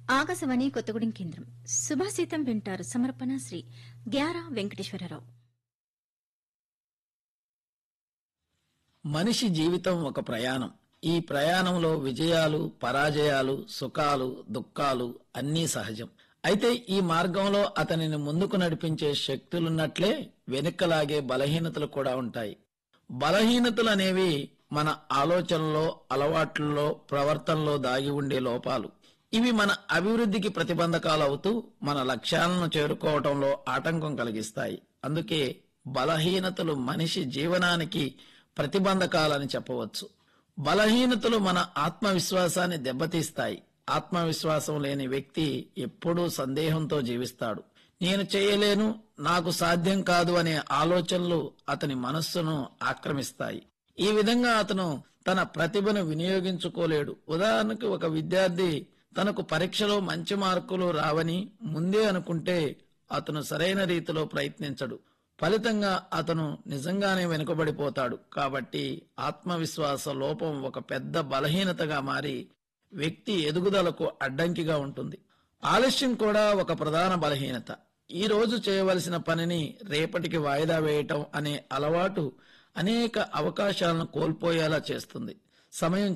ఆకాశవాణి కొత్తగూడెం కేంద్రం సుభాషితం వింటారు సమర్పణ శ్రీ గ్యారా వెంకటేశ్వరరావు మనిషి జీవితం ఒక ప్రయాణం ఈ ప్రయాణంలో విజయాలు పరాజయాలు సుఖాలు దుఃఖాలు అన్నీ సహజం అయితే ఈ మార్గంలో అతనిని ముందుకు నడిపించే శక్తులున్నట్లే వెనుకలాగే బలహీనతలు కూడా ఉంటాయి బలహీనతలు అనేవి మన ఆలోచనలో అలవాట్లలో ప్రవర్తనలో దాగి ఉండే లోపాలు ఇవి మన అభివృద్ధికి ప్రతిబంధకాలు అవుతూ మన లక్ష్యాలను చేరుకోవటంలో ఆటంకం కలిగిస్తాయి అందుకే బలహీనతలు మనిషి జీవనానికి ప్రతిబంధకాలని చెప్పవచ్చు బలహీనతలు మన ఆత్మవిశ్వాసాన్ని దెబ్బతీస్తాయి ఆత్మవిశ్వాసం లేని వ్యక్తి ఎప్పుడూ సందేహంతో జీవిస్తాడు నేను చేయలేను నాకు సాధ్యం కాదు అనే ఆలోచనలు అతని మనస్సును ఆక్రమిస్తాయి ఈ విధంగా అతను తన ప్రతిభను వినియోగించుకోలేడు ఉదాహరణకు ఒక విద్యార్థి తనకు పరీక్షలో మంచి మార్కులు రావని ముందే అనుకుంటే అతను సరైన రీతిలో ప్రయత్నించడు ఫలితంగా అతను నిజంగానే వెనుకబడిపోతాడు కాబట్టి ఆత్మవిశ్వాస లోపం ఒక పెద్ద బలహీనతగా మారి వ్యక్తి ఎదుగుదలకు అడ్డంకిగా ఉంటుంది ఆలస్యం కూడా ఒక ప్రధాన బలహీనత ఈ రోజు చేయవలసిన పనిని రేపటికి వాయిదా వేయటం అనే అలవాటు అనేక అవకాశాలను కోల్పోయేలా చేస్తుంది సమయం